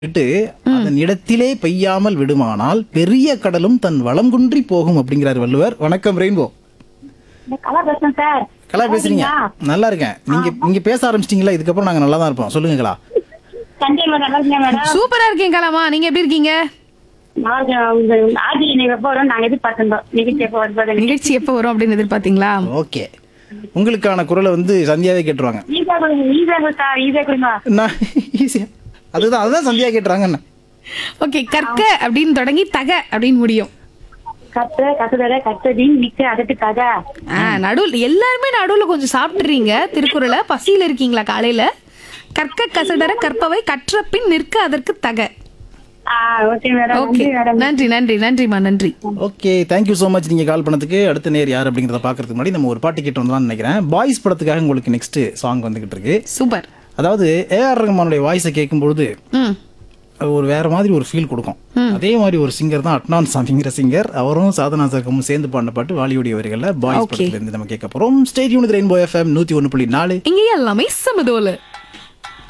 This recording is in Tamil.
விட்டு அதன் இடத்திலே பெய்யாமல் விடுமானால் பெரிய கடலும் தன் வளம் குன்றி போகும் அப்படிங்கிறார் வள்ளுவர் வணக்கம் ரெயின்போ இந்த கலா பேசுறேன் சார் கலா பேசுறீங்க நல்லா இருக்கேன் நீங்க நீங்க பேச ஆரம்பிச்சிட்டீங்களா இதுக்கப்புறம் நாங்க நல்லா தான் இருப்போம் சொல்லுங்க கலா சண்டே மேடம் நல்லா இருக்கீங்க மேடம் சூப்பரா இருக்கேன் கலாமா நீங்க எப்படி இருக்கீங்க நல்லா இருக்கேன். உங்க ஆதி நீங்க எப்போ வரும் நாங்க எதிர்பார்த்திருந்தோம் நிகழ்ச்சி எப்போ வரும்போது நிகழ்ச்சி எப்ப வரும் அப்படின்னு எதிர்பார்த்தீங்களா ஓகே உங்களுக்கான குரலை வந்து சந்தியாவே கேட்டுருவாங்க ஈஸியா கொடுங்க ஈஸியா கொடுங்க சார் ஈஸியா கொடுங்க நான் ஈஸியா அதுதான் அதுதான் சந்தியா கேட்டுறாங்க என்ன ஓகே கற்க அப்படின்னு தொடங்கி தக அப்படின்னு முடியும் கத்து கத்துதர கத்தடின் நிக்க அதட்டு கதை ஆ, நடுவுல எல்லாருமே நடுவுல கொஞ்சம் சாப்பிட்டுறீங்க திருக்குறளை பசியில இருக்கீங்களா காலையில கற்க கசடர கற்பவை கற்ற பின் நிற்க அதற்கு தக ஆ ஓகே மேடம் ஓகே நன்றி மேடம் நன்றி நன்றி நன்றிமா நன்றி ஓகே தேங்க்யூ ஸோ மச் நீங்க கால் பண்ணதுக்கு அடுத்த நேர் யார் அப்படிங்கறத பாக்குறதுக்கு முன்னாடி நம்ம ஒரு பாட்டு கேட்டு வந்தோம்னு நினைக்கிறேன் பாய்ஸ் படத்துக்காக உங்களுக்கு நெக்ஸ்ட் சாங் வந்துகிட்டு இருக்கு சூப்பர் அதாவது ஏஆர் ரஹ்மானுடைய வாய்ஸை கேட்கும்பொழுது ம் ஒரு வேற மாதிரி ஒரு ஃபீல் கொடுக்கும் அதே மாதிரி ஒரு சிங்கர் தான் அட்னான் சாமிங்கிற சிங்கர் அவரும் சாதனா சர்க்கமும் சேர்ந்து பாடின பாட்டு வாலியுடைய வரிகள்ல பாய்ஸ் Okay. படத்துல இருந்து நம்ம கேட்க போறோம் ஸ்டேடியம் ரெயின்போ எஃப்எம் நூத்தி ஒன்னு புள்ளி நாலு இங்கே எல்லாமே சமதோல